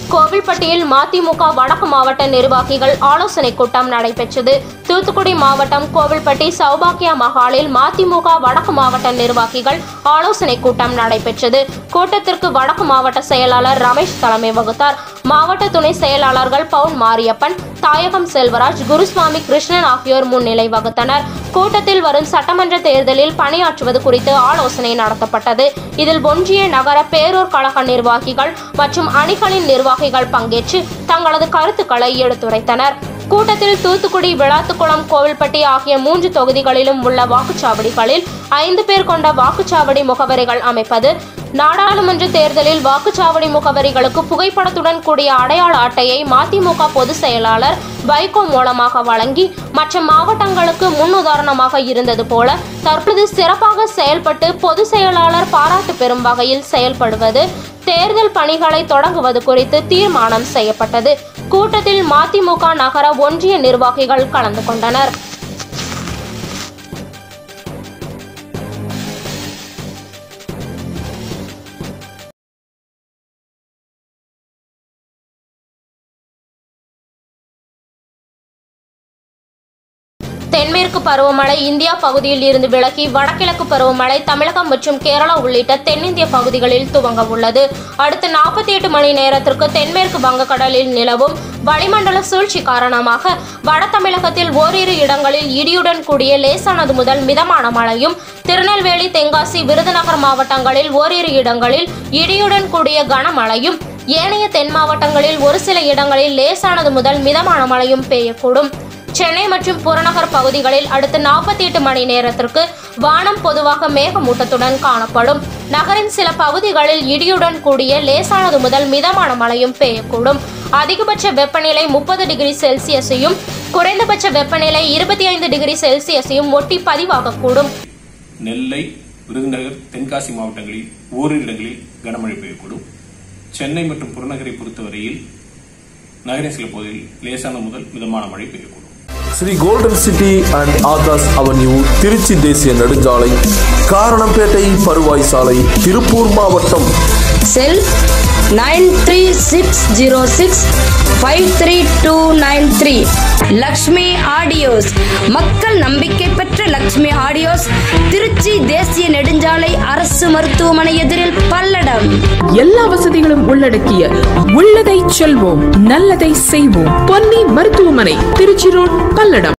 கோவில்பட்டியில் மதிமுக வடக்கு மாவட்ட நிர்வாகிகள் ஆலோசனை கூட்டம் நடைபெற்றது தூத்துக்குடி மாவட்டம் கோவில்பட்டி சௌபாக்கியா மகாலில் மதிமுக வடக்கு மாவட்ட நிர்வாகிகள் ஆலோசனை கூட்டம் நடைபெற்றது கூட்டத்திற்கு வடக்கு மாவட்ட செயலாளர் ரமேஷ் தலைமை வகுத்தார் மாவட்ட துணை செயலாளர்கள் பவுன் மாரியப்பன் தாயகம் செல்வராஜ் குருசுவாமி கிருஷ்ணன் ஆகியோர் முன்னிலை வகுத்தனர் கூட்டத்தில் வரும் சட்டமன்ற தேர்தலில் பணியாற்றுவது குறித்து ஆலோசனை நடத்தப்பட்டது இதில் ஒன்றிய நகர பேரூர் கழக நிர்வாகிகள் மற்றும் அணிகளின் நிர்வாகிகள் பங்கேற்று தங்களது கருத்துக்களை எடுத்துரைத்தனர் கூட்டத்தில் தூத்துக்குடி விளாத்துக்குளம் கோவில்பட்டி ஆகிய மூன்று தொகுதிகளிலும் உள்ள வாக்குச்சாவடிகளில் ஐந்து பேர் கொண்ட வாக்குச்சாவடி முகவரிகள் அமைப்பது நாடாளுமன்ற தேர்தலில் வாக்குச்சாவடி முகவரிகளுக்கு புகைப்படத்துடன் கூடிய அடையாள அட்டையை மதிமுக பொதுச் செயலாளர் வைகோ மூலமாக வழங்கி மற்ற மாவட்டங்களுக்கு முன்னுதாரணமாக இருந்தது போல தற்போது சிறப்பாக செயல்பட்டு பொதுச் செயலாளர் பாராட்டு பெறும் வகையில் செயல்படுவது தேர்தல் பணிகளை தொடங்குவது குறித்து தீர்மானம் செய்யப்பட்டது கூட்டத்தில் மதிமுக நகர ஒன்றிய நிர்வாகிகள் கலந்து கொண்டனர் தென்மேற்கு பருவமழை இந்தியா பகுதியில் இருந்து விலகி வடகிழக்கு பருவமழை தமிழகம் மற்றும் கேரளா உள்ளிட்ட தென்னிந்திய பகுதிகளில் துவங்க உள்ளது அடுத்த நாற்பத்தி எட்டு மணி நேரத்திற்கு தென்மேற்கு வங்கக்கடலில் நிலவும் வளிமண்டல சூழ்ச்சி காரணமாக வட தமிழகத்தில் ஓரிரு இடங்களில் இடியுடன் கூடிய லேசானது முதல் மிதமான மழையும் திருநெல்வேலி தென்காசி விருதுநகர் மாவட்டங்களில் ஓரிரு இடங்களில் இடியுடன் கூடிய கனமழையும் ஏனைய தென் மாவட்டங்களில் ஒரு சில இடங்களில் லேசானது முதல் மிதமான மழையும் பெய்யக்கூடும் சென்னை மற்றும் புறநகர் பகுதிகளில் அடுத்த நாற்பத்தி எட்டு மணி நேரத்திற்கு வானம் பொதுவாக மேகமூட்டத்துடன் காணப்படும் நகரின் சில பகுதிகளில் இடியுடன் கூடிய லேசானது முதல் மிதமான மழையும் பெய்யக்கூடும் அதிகபட்ச வெப்பநிலை முப்பது டிகிரி செல்சியஸையும் குறைந்தபட்ச வெப்பநிலை இருபத்தி ஐந்து டிகிரி செல்சியஸையும் ஒட்டி பதிவாகக்கூடும் நெல்லை விருதுநகர் தென்காசி மாவட்டங்களில் ஓரிரு இடங்களில் கனமழை பெய்யக்கூடும் சென்னை மற்றும் புறநகரை பொறுத்தவரையில் நகரின் சில பகுதியில் லேசான முதல் மிதமான மழை பெய்யக்கூடும் Sri golden city and Aakash avenue Trichy தேசிய நெடுஞ்சாலை காரணம்பேட்டை பருவாய் சாலை திருப்பூர் மாவட்டம் cell nine three six zero six five three two nine three Lakshmi audios மக்கள் நம்பிக்கை பெற்ற லக்ஷ்மி ஆடியோஸ் திருச்சி தேசிய நெடுஞ்சாலை அரசு மருத்துவமனை எதிரில் பல்லடம் எல்லா வசதிகளும் உள்ளடக்கிய உள்ளதை செல்வோம் நல்லதை செய்வோம் பொன்னி மருத்துவமனை திருச்சி ரோட் பல்லடம்